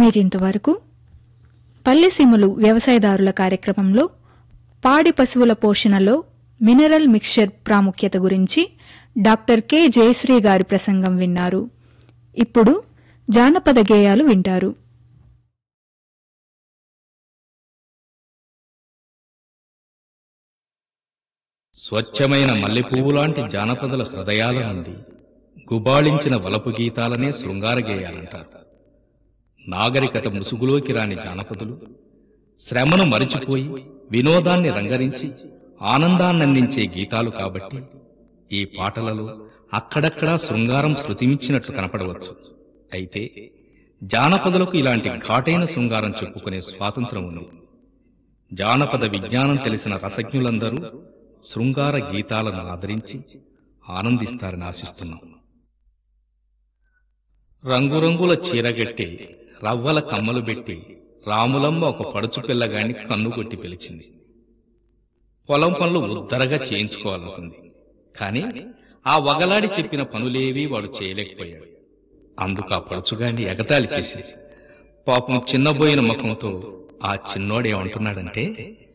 మీరింతవరకు పల్లెసీమలు వ్యవసాయదారుల కార్యక్రమంలో పాడి పశువుల పోషణలో మినరల్ మిక్స్చర్ ప్రాముఖ్యత గురించి డాక్టర్ కె జయశ్రీ గారి ప్రసంగం విన్నారు ఇప్పుడు జానపద గేయాలు వింటారు స్వచ్ఛమైన మల్లెపువ్వు లాంటి జానపదుల హృదయాల నుండి గుబాళించిన వలపు గీతాలనే శృంగార గేయాలంటారు నాగరికత ముసుగులోకి రాని జానపదులు శ్రమను మరిచిపోయి వినోదాన్ని రంగరించి ఆనందాన్నందించే గీతాలు కాబట్టి ఈ పాటలలో అక్కడక్కడా శృంగారం శృతిమిచ్చినట్లు కనపడవచ్చు అయితే జానపదులకు ఇలాంటి ఘాటైన శృంగారం చెప్పుకునే స్వాతంత్రం ఉంది జానపద విజ్ఞానం తెలిసిన రసజ్ఞులందరూ శృంగార గీతాలను ఆదరించి ఆనందిస్తారని ఆశిస్తున్నాం రంగురంగుల చీరగట్టి రవ్వల కమ్మలు పెట్టి రాములమ్మ ఒక పడుచు పిల్లగాన్ని కన్ను కొట్టి పిలిచింది పొలం పనులు ఉద్దరగా చేయించుకోవాలనుకుంది కాని ఆ వగలాడి చెప్పిన పనులేవీ వాడు చేయలేకపోయాడు అందుకు ఆ పడుచుగాన్ని ఎగతాళి చేసి పాపం చిన్నబోయిన ముఖంతో ఆ చిన్నోడేమంటున్నాడంటే